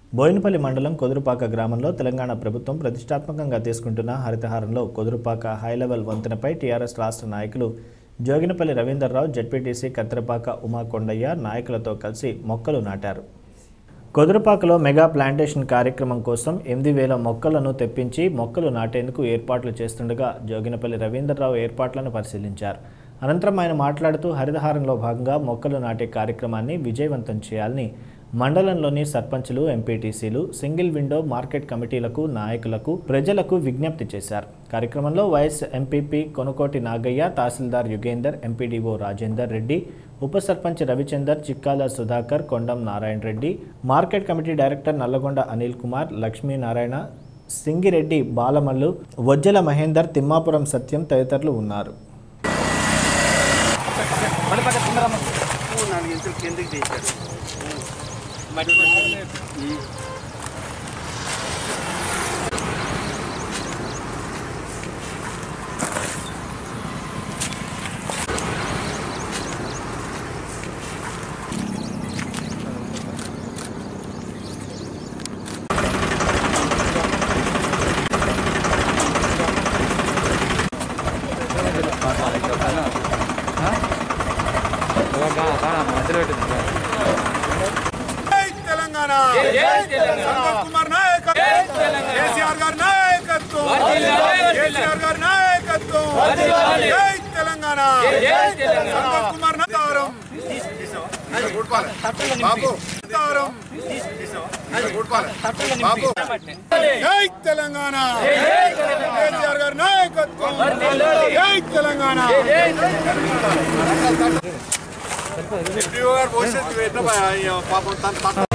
బోయినపల్లి మండలం కొదురుపాక గ్రామంలో తెలంగాణ ప్రభుత్వం ప్రతిష్టాత్మకంగా తీసుకుంటున్న హరితహారంలో కొదురుపాక హైలెవెల్ వంతెనపై టీఆర్ఎస్ రాష్ట్ర నాయకులు జోగినపల్లి రవీందర్రావు జడ్పీటీసీ కత్తిరపాక ఉమా కొండయ్య నాయకులతో కలిసి మొక్కలు నాటారు కొదురుపాకలో మెగా ప్లాంటేషన్ కార్యక్రమం కోసం ఎనిమిది వేల మొక్కలను తెప్పించి మొక్కలు నాటేందుకు ఏర్పాట్లు చేస్తుండగా జోగినపల్లి రవీందర్రావు ఏర్పాట్లను పరిశీలించారు అనంతరం ఆయన మాట్లాడుతూ హరితహారంలో భాగంగా మొక్కలు నాటే కార్యక్రమాన్ని విజయవంతం చేయాలని మండలంలోని సర్పంచులు ఎంపీటీసీలు సింగిల్ విండో మార్కెట్ కమిటీలకు నాయకులకు ప్రజలకు విజ్ఞప్తి చేశారు కార్యక్రమంలో vice MPP Konukoti Nagaiah tahsildar Yugender MPDO Rajender Reddy ఉప sarpanch Ravichander Chikkala Sudhakar Kondam Narayana Reddy market committee director Nalgonda Anil Kumar Lakshminarayana Singireddy Balamallu Vajjala Mahender Thimmapuram Satyam తదితరులు ఉన్నారు నాలుగు ఇంచులు కిందకి తీశారు జై తెలంగాణ సంతోష్ కుమార్ నాయకత్వం కేసీఆర్ గారి నాయకత్వం కేసీఆర్ గారి నాయకత్వం జై తెలంగాణ సంతోష్ కుమార్ నాయకత్వం జై తెలంగాణ కేసీఆర్ గారి నాయకత్వం జై తెలంగాణ ఎంపీఓ గారు పోసేది పాపం తన